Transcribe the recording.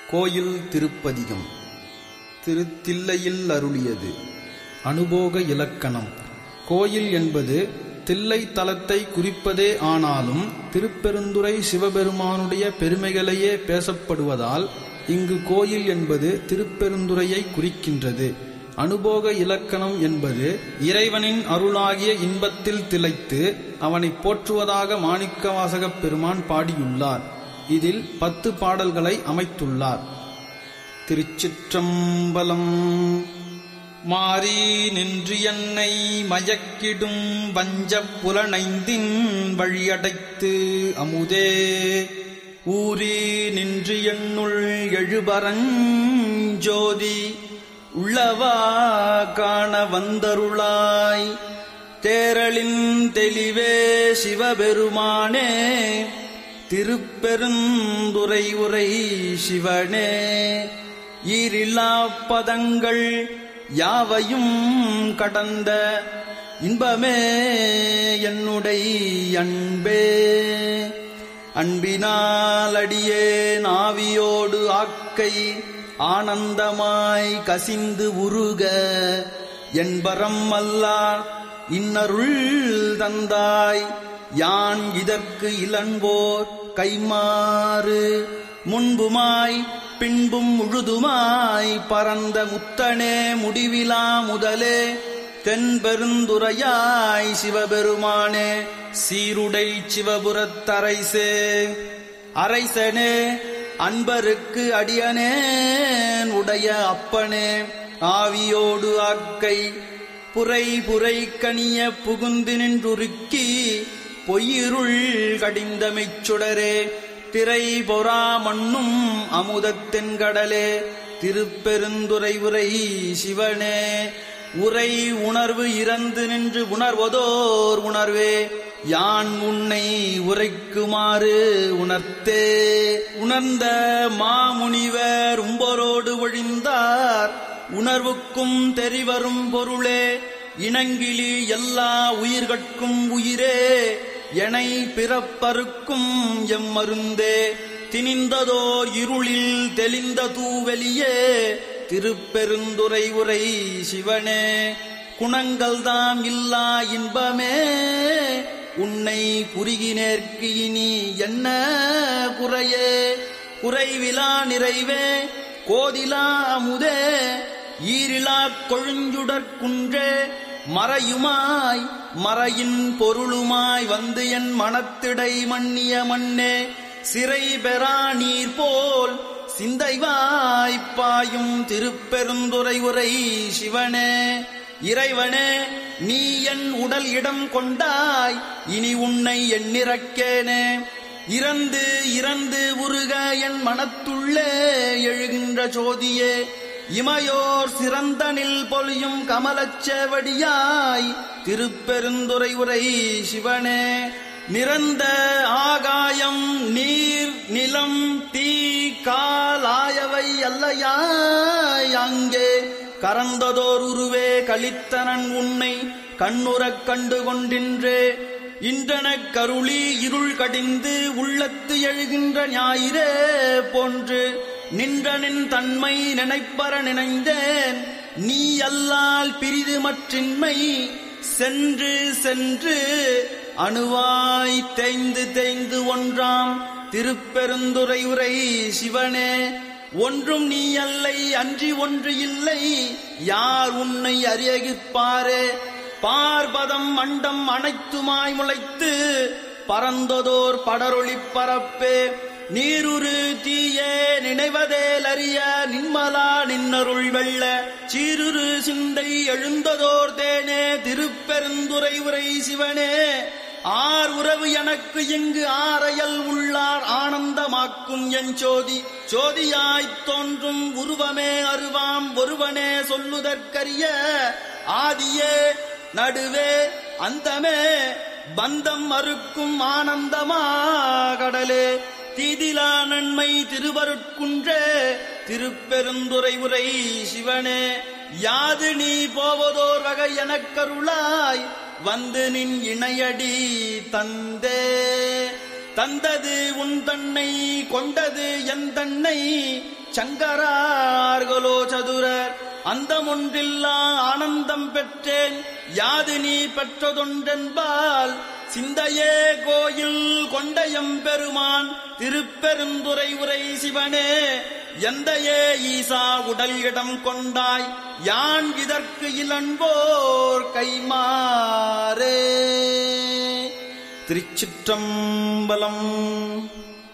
கோயில் திருப்பதிகம் திருத்தில்லையில் அருளியது அனுபோக இலக்கணம் கோயில் என்பது தில்லை தலத்தை குறிப்பதே ஆனாலும் திருப்பெருந்துறை சிவபெருமானுடைய பெருமைகளையே பேசப்படுவதால் இங்கு கோயில் என்பது திருப்பெருந்துறையை குறிக்கின்றது அனுபோக இலக்கணம் என்பது இறைவனின் அருளாகிய இன்பத்தில் திளைத்து அவனை போற்றுவதாக மாணிக்கவாசகப் பெருமான் பாடியுள்ளார் இதில் பத்து பாடல்களை அமைத்துள்ளார் திருச்சிற்றம்பலம் மாறி நின்று என்னை மயக்கிடும் வஞ்சப் புலனைந்தின் வழியடைத்து அமுதே ஊறி நின்று என்னுள் எழுபரஞ்சோதி உள்ளவா காண வந்தருளாய் தேரளின் தெளிவே சிவபெருமானே திருப்பெருந்துரை உரை சிவனே ஈரில்லா பதங்கள் யாவையும் கடந்த இன்பமே என்னுடை அன்பே அன்பினால் அடியே நாவியோடு ஆக்கை ஆனந்தமாய் கசிந்து உருக என்பரம் அல்லா இன்னருள் தந்தாய் யான் இதற்கு இளன்போர் கைமாறு முன்புமாய் பின்பும் முழுதுமாய் பரந்த முத்தனே முடிவிலா முதலே தென்பெருந்துரையாய் சிவபெருமானே சீருடை சிவபுரத்தரைசே அரைசனே அன்பருக்கு அடியனேன் உடைய அப்பனே ஆவியோடு ஆக்கை புரை புரை கனிய புகுந்து நின்றுருக்கி பொய்யிருள் கடிந்தமைச் சுடரே திரை பொறா மண்ணும் அமுதத்தென்கடலே திருப்பெருந்துரை உரை சிவனே உரை உணர்வு இறந்து நின்று உணர்வதோர் உணர்வே யான் உன்னை உரைக்குமாறு உணர்த்தே உணர்ந்த மாமுனிவர் உம்பரோடு ஒழிந்தார் உணர்வுக்கும் தெரிவரும் பொருளே இணங்கிலி எல்லா உயிர்கட்கும் உயிரே எனை பிறப்பருக்கும் எம்மருந்தே திணிந்ததோர் இருளில் தெளிந்த தூவெளியே திருப்பெருந்துரை உரை சிவனே குணங்கள்தாம் இல்லா இன்பமே உன்னை குறுகினேற்கு இனி என்ன குறையே குறைவிலா நிறைவே கோதிலா அமுதே ஈரிலா கொழுஞ்சுடற் குன்றே மறையுமாய் மறையின் பொருளுமாய் வந்து என் மனத்திடை மன்னிய மண்ணே சிறை பெறா நீர் போல் சிந்தை வாய்ப்பாயும் திருப்பெருந்துரை உரை சிவனே இறைவனே நீ என் உடல் இடம் கொண்டாய் இனி உன்னை எண்ணிறக்கேனே இறந்து இறந்து உருக என் மனத்துள்ளே எழுகின்ற ஜோதியே இமையோர் சிறந்தனில் பொலியும் கமலச்சேவடியாய் திருப்பெருந்துரை உரை சிவனே நிறந்த ஆகாயம் நீர் நிலம் தீ காலாயவை அல்லையாய் அங்கே கறந்ததோர் உருவே கலித்தனன் உன்னை கண்ணுறக் கண்டு கொண்டின்றே இன்றனக் கருளி இருள் கடிந்து உள்ளத்து எழுகின்ற ஞாயிறே போன்று நின்றனின் தன்மை நினைப்பற நினைந்தேன் நீ அல்லால் பிரிது மற்றின்மை சென்று சென்று அணுவாய் தேய்ந்து தேய்ந்து ஒன்றாம் திருப்பெருந்துரை உரை சிவனே ஒன்றும் நீ அல்லை அன்றி ஒன்று இல்லை யார் உன்னை அறியகிப்பாரே பார்பதம் மண்டம் அனைத்துமாய் முளைத்து பறந்ததோர் படரொளி பரப்பே நீருரு தீயே நினைவதேல் அறிய நின்மலா நின்னருள் வெள்ள சீருரு சிந்தை எழுந்ததோர் தேனே திருப்பெருந்துரை உரை சிவனே ஆர் உறவு எனக்கு இங்கு ஆரையல் உள்ளார் ஆனந்தமாக்கும் என் சோதி சோதியாய்த் தோன்றும் உருவமே அருவாம் ஒருவனே சொல்லுதற்கரிய ஆதியே நடுவே அந்தமே பந்தம் அறுக்கும் ஆனந்தமா கடலே தீதிலா நன்மை திருவருட்குன்றே திருப்பெருந்துரை உரை சிவனே யாது நீ போவதோர் வகை எனக்கருளாய் வந்து நின் இணையடி தந்தே தந்தது உன் தன்னை கொண்டது என் தன்னை சங்கரார்களோ சதுரர் அந்தமொன்றில்லா ஆனந்தம் பெற்றேன் யாது நீ பெற்றதொன்றென்பால் சிந்தையே கோயில் கொண்டயம் பெருமான் திருப்பெருந்துரை உரை சிவனே எந்தையே ஈசா உடல் இடம் கொண்டாய் யான் இதற்கு இளன்போர் கைமாறே திருச்சிற்றம்பலம்